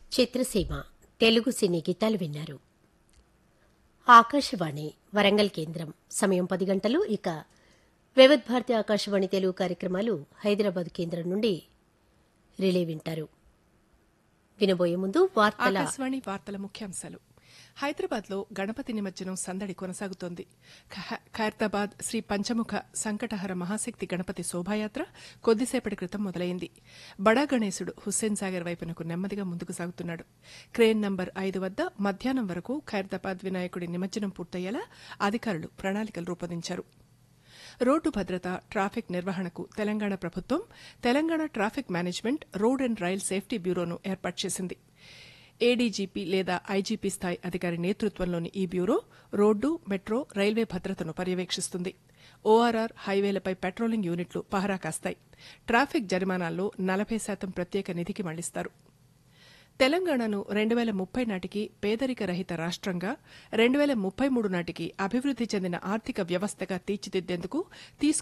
చిత్రసీమ తెలుగు సినీ గీతాలు విన్నారు ఆకాశవాణి వరంగల్ కేంద్రం సమయం పది గంటలు ఇక వివిధ భారతి ఆకాశవాణి తెలుగు కార్యక్రమాలు హైదరాబాద్ కేంద్రం నుండి రిలే వింటారు వినబోయే ముందు వార్తల ఆకాశవాణి వార్తల ముఖ్యాంశాలు హైదరాబాద్ లో గణపతి నిమజ్జనం సందడి కొనసాగుతోంది ఖ- ఖైరతాబాద్ శ్రీ పంచముఖ సంకటహర మహాశక్తి గణపతి శోభాయాత్ర కొద్దిసేపటి క్రితం మొదలైంది బడా గణేశుడు హుస్సేన్ సాగర్ వైపునకు నెమ్మదిగా ముందుకు సాగుతున్నాడు క్రేన్ నంబర్ ఐదు వద్ద మధ్యాహ్నం వరకు ఖైరతాబాద్ వినాయకుడి నిమజ్జనం పూర్తయ్యేలా అధికారులు ప్రణాళికలు రూపొందించారు రోడ్డు భద్రత ట్రాఫిక్ నిర్వహణకు తెలంగాణ ప్రభుత్వం Telangana traffic management road and rail safety బ్యూరోను ఏర్పాటు చేసింది ఏడీజీపీ లేదా ఐజీపీ స్థాయి అధికారి నేతృత్వంలోని ఈ బ్యూరో రోడ్డు మెట్రో రైల్వే భద్రతను పర్యవేక్షిస్తుంది ఓఆర్ఆర్ హైవేలపై పెట్రోలింగ్ యూనిట్లు పహరా కాస్తాయి ట్రాఫిక్ జరిమానాల్లో నలభై శాతం ప్రత్యేక నిధికి మళ్లిస్తారు తెలంగాణను రెండు వేల ముప్పై నాటికి పేదరిక రహిత రాష్ట్రంగా రెండు వేల ముప్పై మూడు నాటికి అభివృద్ది చెందిన ఆర్థిక వ్యవస్థగా తీర్చిదిద్దేందుకు తీసుకు